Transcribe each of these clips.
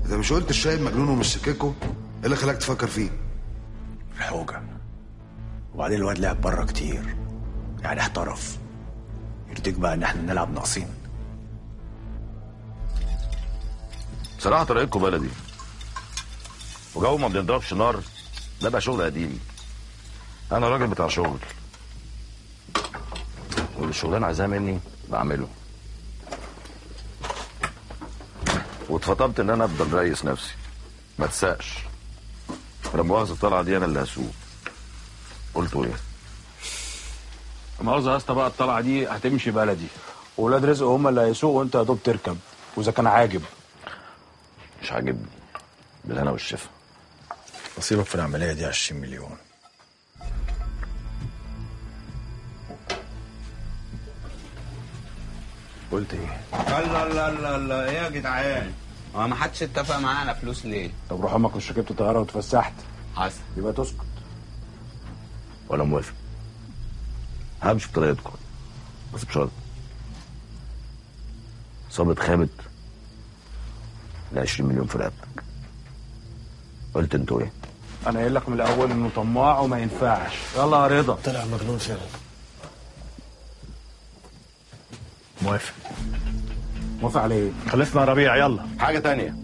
انت مش قلت الشايب مجنون ومش سككه ايه اللي خلاك تفكر فيه الحوجة وبعدين الواد لعب بره كتير يعني احترف يرضيك بقى ان احنا نلعب ناقصين بصراحه طريقتكم بلدي وجو ما بنضربش نار ده بقى شغل قديم انا راجل بتاع شغل واللي الشغلانه عايزاه مني بعمله واتفطمت ان انا افضل رئيس نفسي ما تسقش لا مؤاخذه الطلعه دي انا اللي هسوق قلتوا ايه مؤاخذة يا اسطى بقى الطلعة دي هتمشي بلدي وولاد رزق هم اللي هيسوقوا وانت يا دوب تركب واذا كان عاجب مش عاجبني بالهنا والشفا نصيبك في العملية دي 20 مليون قلت ايه؟ الله الله الله الله ايه يا جدعان هو ما حدش اتفق معانا على فلوس ليه طب روح امك مش ركبت طياره واتفسحت حصل يبقى تسكت ولا موافق همشي بطريقتكم بس بشرط صابت خابت ل 20 مليون في رقبتك قلت انتوا ايه؟ انا قايل لك من الاول انه طماع وما ينفعش يلا يا رضا طلع مجنون فعلا موافق موافق على ايه؟ خلصنا يا ربيع يلا حاجة تانية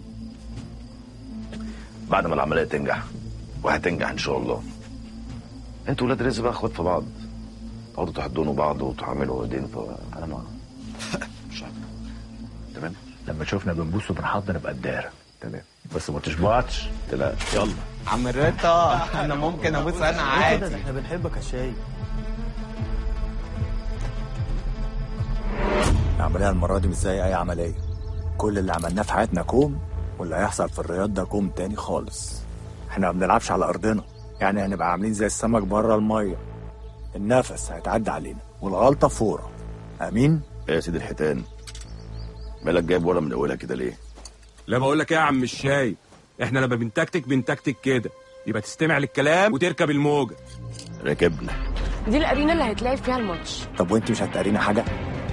بعد ما العملية تنجح وهتنجح إن شاء الله انتوا ولاد رزق بقى اخوات في بعض تقعدوا تحضنوا بعض وتعملوا ايدين فأنا ما مش عارف تمام لما تشوفنا بنبوس وبنحضن نبقى الدار تمام بس ما تشبعتش لا يلا عم رضا انا ممكن ابوس انا عادي احنا بنحبك يا شاي العملية المرة دي مش زي أي عملية كل اللي عملناه في حياتنا كوم واللي هيحصل في الرياض ده كوم تاني خالص احنا ما بنلعبش على أرضنا يعني هنبقى عاملين زي السمك بره المية النفس هيتعدى علينا والغلطة فورة أمين؟ ايه يا سيدي الحيتان مالك جايب ولا من اولها كده ليه؟ لا بقول لك ايه يا عم الشاي احنا لما بنتكتك بنتكتك كده يبقى تستمع للكلام وتركب الموجه ركبنا دي الارينا اللي هيتلعب فيها الماتش طب وانت مش هتقرينا حاجة؟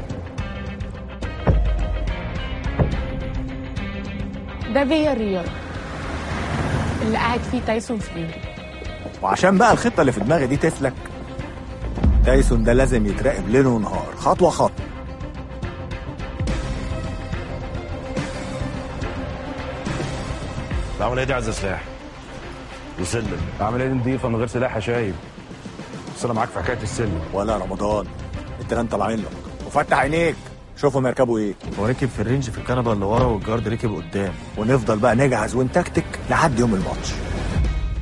ده فيا ريال اللي قاعد فيه تايسون فيوري وعشان بقى الخطة اللي في دماغي دي تسلك تايسون ده لازم يتراقب ليل ونهار خطوة خطوة العملية دي عايزة سلاح وسلم العمليه دي نضيفه من غير سلاح يا شايب بس انا معاك في حكايه السلم ولا رمضان التيران طالعين لك وفتح عينيك شوفهم يركبوا ايه هو ركب في الرينج في الكنبه اللي ورا والجارد ركب قدام ونفضل بقى نجهز ونتكتك لحد يوم الماتش